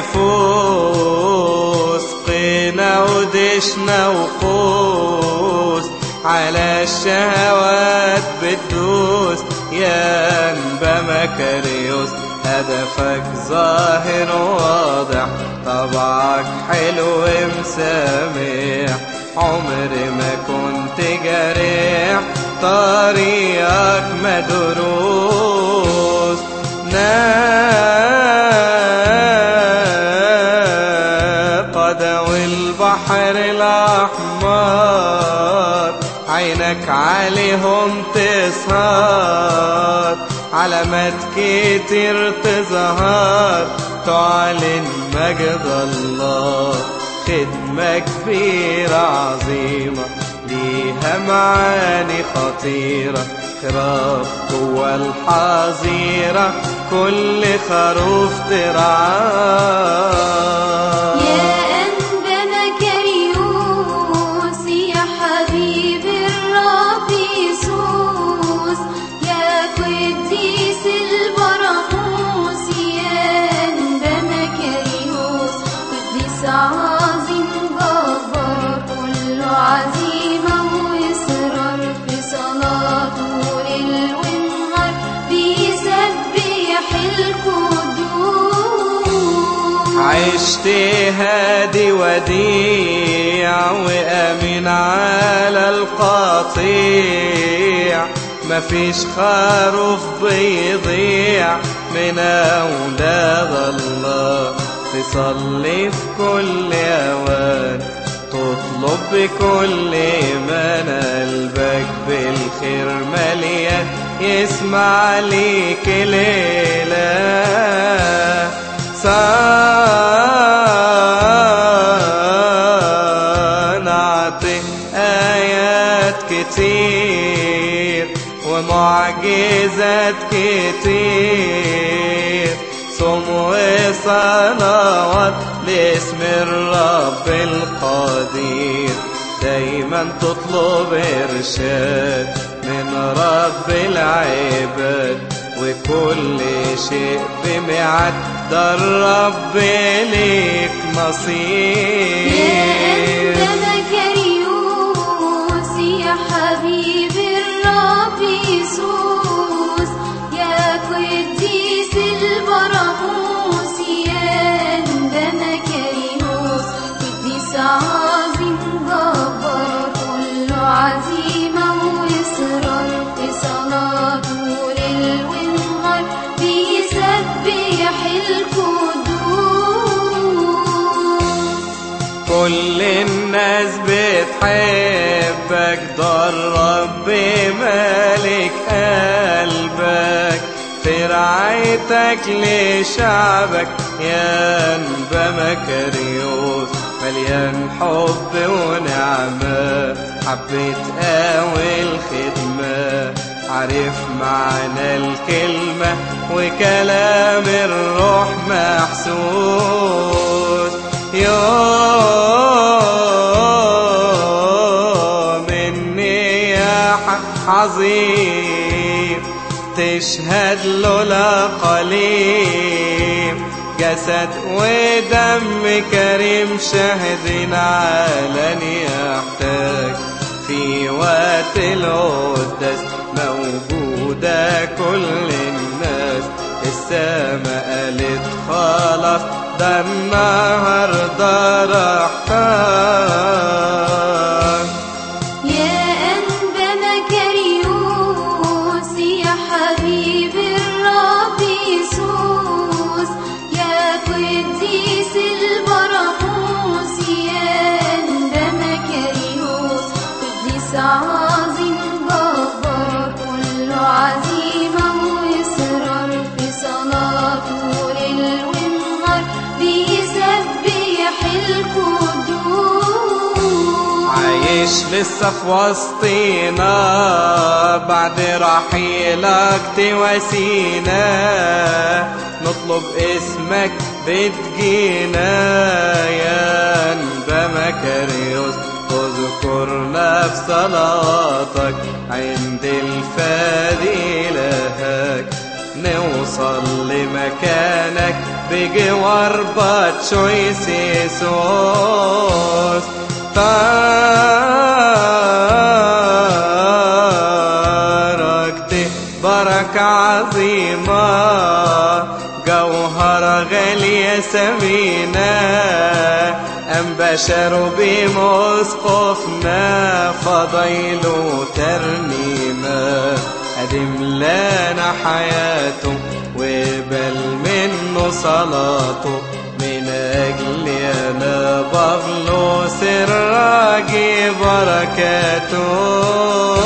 النفوس قينا ودشنا وقوس على الشهوات بتدوس يا انبا مكريوس هدفك ظاهر واضح طبعك حلو مسامح عمري ما كنت جريح طريقك مدروس ناقد والبحر الأحمر عينك عليهم تسهر علامات كتير تظهر تعلن مجد الله خدمة كبيرة عظيمة ليها معاني خطيرة خراف جوا الحظيرة كل خروف ترعاه يا أنبا مكريوس يا حبيب الرب يسوس يا قديس البراموس يا أنبا مكريوس قديس عظيم جبار كله عزيمة وإصرار في صلاته ليل ونهار بيسبح القدوس عشت هادي وديع وأمين على القطيع مفيش خروف بيضيع من أولاد الله تصلي في كل أوان تطلب بكل إيمان قلبك بالخير مليان يسمع ليك ليلة صنعت آيات كتير ومعجزات كتير صوم وصلوات لاسم الرب القدير دايما تطلب إرشاد من رب العباد وكل شيء بميعاد ده الرب ليك يا نصيب أنت مكريوس يا حبيب الرب يسوس يا قديس البراموس يا أنت مكريوس قديس عظيم جبار كله عزيمة وإصرار في صلاته ليل ونهار بيسبح القدوس كل الناس بتحبك ده الرب مالك قلبك في رعايتك لشعبك يا انبا مكريوس مليان حب ونعمة حبيت قوي الخدمة عارف معنى الكلمة وكلام الروح محسوس يوم النياحة عظيم تشهد له لا قليل جسد ودم كريم شاهدين علن يحتاج في وقت القداس موجودة كل الناس السما قالت خلاص ده النهارده راحتك يا أنبا مكريوس يا حبيب الرب يسوس يا قديس البراموس يا أنبا مكريوس قديس عظيم جبار كله عزيمة وإصرار في صلاته ليل ونهار بيسبح القدوس عايش لسه في وسطينا بعد رحيلك تواسينا نطلب اسمك بتجينا يا انبا مكريوس اذكرنا في صلاتك عند الفادي لهك نوصل لمكانك بجوار باتشويس يسوس تركت بركة عظيمة جوهرة غالية ثمينة أم بشر بمسقفنا فضيله ترنيمة قدم لنا حياته وبل منه صلاته من أجل أنا بغلو سراجي بركاته